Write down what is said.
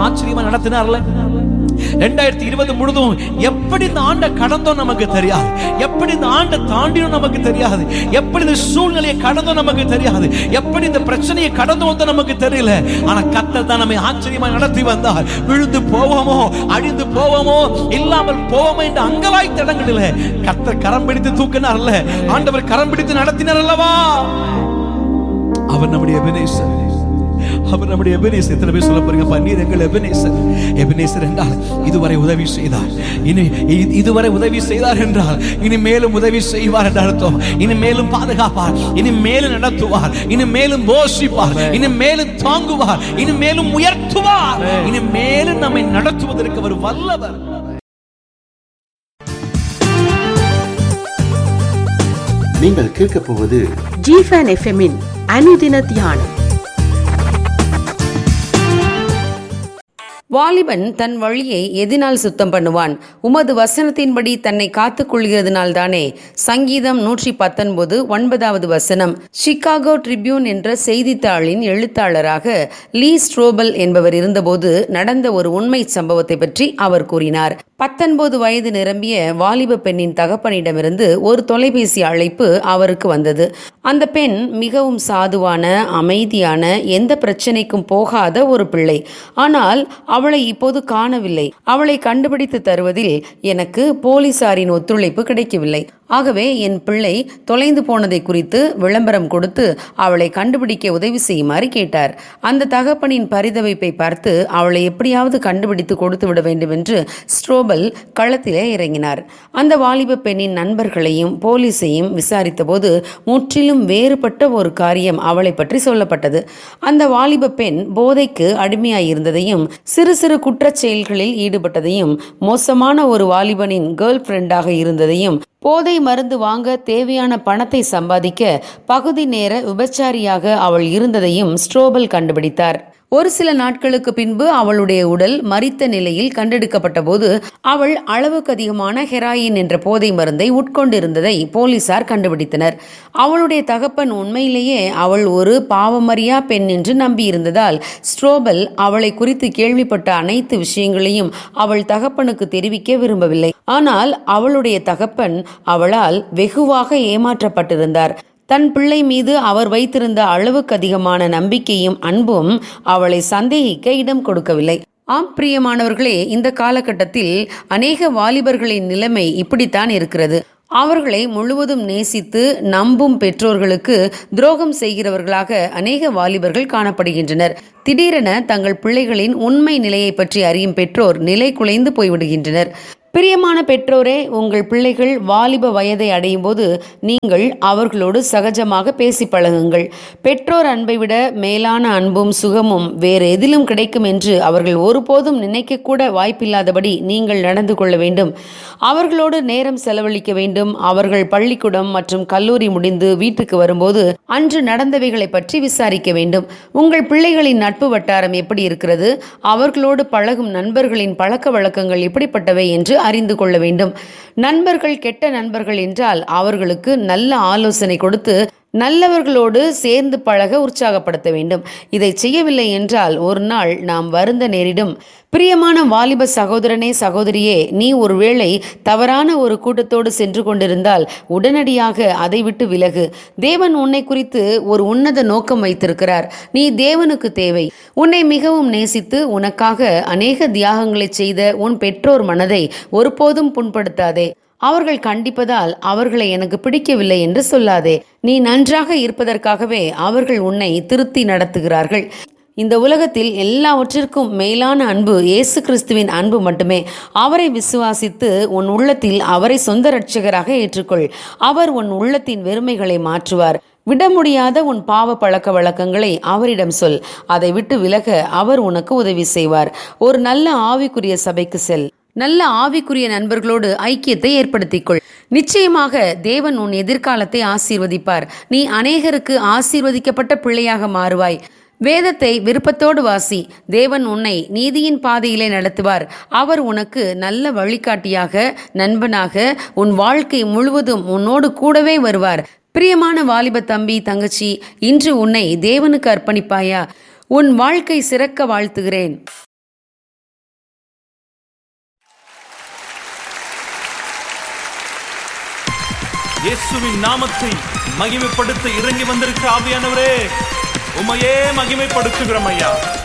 ஆச்சரியமா நடத்தினார்ல ரெண்டாயிரத்தி இருபது முழுதும் எப்படி இந்த ஆண்டை கடந்தோம் நமக்கு தெரியாது எப்படி இந்த ஆண்டை தாண்டினோம் நமக்கு தெரியாது எப்படி இந்த சூழ்நிலையை கடந்தோம் நமக்கு தெரியாது எப்படி இந்த பிரச்சனையை கடந்து வந்தோம் நமக்கு தெரியல ஆனா கத்தர் தான் நம்மை ஆச்சரியமா நடத்தி வந்தார் விழுந்து போவோமோ அழிந்து போவோமோ இல்லாமல் போவோமோ என்ற அங்கலாய் தடங்களில் கத்தர் கரம் பிடித்து தூக்கினார்ல ஆண்டவர் கரம் பிடித்து நடத்தினார் அல்லவா அவர் நம்முடைய எபனேசர் அவர் நம்முடைய எபனேசர் எத்தனை பேர் சொல்ல போறீங்க பன்னீர் எங்கள் எபனேசர் எபனேசர் என்றால் இதுவரை உதவி செய்தார் இனி இ- இதுவரை உதவி செய்தார் என்றால் இனி மேலும் உதவி செய்வார் என்று அர்த்தம் இனி மேலும் பாதுகாப்பார் இனி மேலும் நடத்துவார் இனி மேலும் போஷிப்பார் இனி மேலும் தாங்குவார் இனி மேலும் உயர்த்துவார் இனி மேலும் நம்மை நடத்துவதற்கு அவர் வல்லவர் நீங்கள் கேட்கப் போவது ஜிஃபன் எஃப்எம்மின் அனுதின தியானம் வாலிபன் தன் வழியை எதினால் சுத்தம் பண்ணுவான் உமது வசனத்தின்படி தன்னை காத்துக் கொள்கிறதுனால் தானே சங்கீதம் நூற்றி பத்தொன்பது ஒன்பதாவது வசனம் சிகாகோ ட்ரிபியூன் என்ற செய்தித்தாளின் எழுத்தாளராக லீ ஸ்ட்ரோபல் என்பவர் இருந்தபோது நடந்த ஒரு உண்மை சம்பவத்தை பற்றி அவர் கூறினார் பத்தொன்பது வயது நிரம்பிய வாலிப பெண்ணின் தகப்பனிடமிருந்து ஒரு தொலைபேசி அழைப்பு அவருக்கு வந்தது அந்த பெண் மிகவும் சாதுவான அமைதியான எந்த பிரச்சனைக்கும் போகாத ஒரு பிள்ளை ஆனால் அவளை இப்போது காணவில்லை அவளை கண்டுபிடித்து தருவதில் எனக்கு போலீசாரின் ஒத்துழைப்பு கிடைக்கவில்லை ஆகவே என் பிள்ளை தொலைந்து போனதை குறித்து விளம்பரம் கொடுத்து அவளை கண்டுபிடிக்க உதவி செய்யுமாறு கேட்டார் அந்த தகப்பனின் பரிதவிப்பை பார்த்து அவளை எப்படியாவது கண்டுபிடித்து கொடுத்து விட வேண்டும் என்று ஸ்ட்ரோபல் களத்திலே இறங்கினார் அந்த வாலிப பெண்ணின் நண்பர்களையும் போலீஸையும் விசாரித்தபோது முற்றிலும் வேறுபட்ட ஒரு காரியம் அவளை பற்றி சொல்லப்பட்டது அந்த வாலிப பெண் போதைக்கு அடிமையாயிருந்ததையும் சிறு சிறு குற்றச் செயல்களில் ஈடுபட்டதையும் மோசமான ஒரு வாலிபனின் கேர்ள் ஃப்ரெண்டாக இருந்ததையும் போதை மருந்து வாங்க தேவையான பணத்தை சம்பாதிக்க பகுதி நேர விபச்சாரியாக அவள் இருந்ததையும் ஸ்ட்ரோபல் கண்டுபிடித்தார் ஒரு சில நாட்களுக்கு பின்பு அவளுடைய உடல் மரித்த நிலையில் கண்டெடுக்கப்பட்ட போது அவள் அளவுக்கு அதிகமான ஹெராயின் என்ற போதை மருந்தை உட்கொண்டிருந்ததை போலீசார் கண்டுபிடித்தனர் அவளுடைய தகப்பன் உண்மையிலேயே அவள் ஒரு பாவமறியா பெண் என்று நம்பியிருந்ததால் ஸ்ட்ரோபல் அவளை குறித்து கேள்விப்பட்ட அனைத்து விஷயங்களையும் அவள் தகப்பனுக்கு தெரிவிக்க விரும்பவில்லை ஆனால் அவளுடைய தகப்பன் அவளால் வெகுவாக ஏமாற்றப்பட்டிருந்தார் தன் பிள்ளை மீது அவர் வைத்திருந்த அளவுக்கு அதிகமான நம்பிக்கையும் அன்பும் அவளை சந்தேகிக்க இடம் கொடுக்கவில்லை ஆம் பிரியமானவர்களே இந்த காலகட்டத்தில் அநேக வாலிபர்களின் நிலைமை இப்படித்தான் இருக்கிறது அவர்களை முழுவதும் நேசித்து நம்பும் பெற்றோர்களுக்கு துரோகம் செய்கிறவர்களாக அநேக வாலிபர்கள் காணப்படுகின்றனர் திடீரென தங்கள் பிள்ளைகளின் உண்மை நிலையை பற்றி அறியும் பெற்றோர் நிலை குலைந்து போய்விடுகின்றனர் பிரியமான பெற்றோரே உங்கள் பிள்ளைகள் வாலிப வயதை அடையும் போது நீங்கள் அவர்களோடு சகஜமாக பேசி பழகுங்கள் பெற்றோர் அன்பை விட மேலான அன்பும் சுகமும் வேறு எதிலும் கிடைக்கும் என்று அவர்கள் ஒருபோதும் நினைக்கக்கூட வாய்ப்பில்லாதபடி நீங்கள் நடந்து கொள்ள வேண்டும் அவர்களோடு நேரம் செலவழிக்க வேண்டும் அவர்கள் பள்ளிக்கூடம் மற்றும் கல்லூரி முடிந்து வீட்டுக்கு வரும்போது அன்று நடந்தவைகளை பற்றி விசாரிக்க வேண்டும் உங்கள் பிள்ளைகளின் நட்பு வட்டாரம் எப்படி இருக்கிறது அவர்களோடு பழகும் நண்பர்களின் பழக்க வழக்கங்கள் எப்படிப்பட்டவை என்று அறிந்து கொள்ள வேண்டும் நண்பர்கள் கெட்ட நண்பர்கள் என்றால் அவர்களுக்கு நல்ல ஆலோசனை கொடுத்து நல்லவர்களோடு சேர்ந்து பழக உற்சாகப்படுத்த வேண்டும் இதை செய்யவில்லை என்றால் ஒரு நாள் நாம் வருந்த நேரிடும் பிரியமான வாலிப சகோதரனே சகோதரியே நீ ஒருவேளை தவறான ஒரு கூட்டத்தோடு சென்று கொண்டிருந்தால் உடனடியாக அதை விட்டு விலகு தேவன் உன்னை குறித்து ஒரு உன்னத நோக்கம் வைத்திருக்கிறார் நீ தேவனுக்கு தேவை உன்னை மிகவும் நேசித்து உனக்காக அநேக தியாகங்களை செய்த உன் பெற்றோர் மனதை ஒருபோதும் புண்படுத்தாதே அவர்கள் கண்டிப்பதால் அவர்களை எனக்கு பிடிக்கவில்லை என்று சொல்லாதே நீ நன்றாக இருப்பதற்காகவே அவர்கள் உன்னை திருத்தி நடத்துகிறார்கள் இந்த உலகத்தில் எல்லாவற்றிற்கும் மேலான அன்பு இயேசு கிறிஸ்துவின் அன்பு மட்டுமே அவரை விசுவாசித்து உன் உள்ளத்தில் அவரை சொந்த இரட்சகராக ஏற்றுக்கொள் அவர் உன் உள்ளத்தின் வெறுமைகளை மாற்றுவார் விட முடியாத உன் பாவ பழக்க வழக்கங்களை அவரிடம் சொல் அதை விட்டு விலக அவர் உனக்கு உதவி செய்வார் ஒரு நல்ல ஆவிக்குரிய சபைக்கு செல் நல்ல ஆவிக்குரிய நண்பர்களோடு ஐக்கியத்தை ஏற்படுத்திக்கொள் நிச்சயமாக தேவன் உன் எதிர்காலத்தை ஆசீர்வதிப்பார் நீ அநேகருக்கு ஆசீர்வதிக்கப்பட்ட பிள்ளையாக மாறுவாய் வேதத்தை விருப்பத்தோடு வாசி தேவன் உன்னை நீதியின் பாதையிலே நடத்துவார் அவர் உனக்கு நல்ல வழிகாட்டியாக நண்பனாக உன் வாழ்க்கை முழுவதும் உன்னோடு கூடவே வருவார் பிரியமான வாலிப தம்பி தங்கச்சி இன்று உன்னை தேவனுக்கு அர்ப்பணிப்பாயா உன் வாழ்க்கை சிறக்க வாழ்த்துகிறேன் இயேசுவின் நாமத்தை மகிமைப்படுத்த இறங்கி வந்திருக்கிற ஆவியானவரே உமையே மகிமைப்படுத்துகிறோம் ஐயா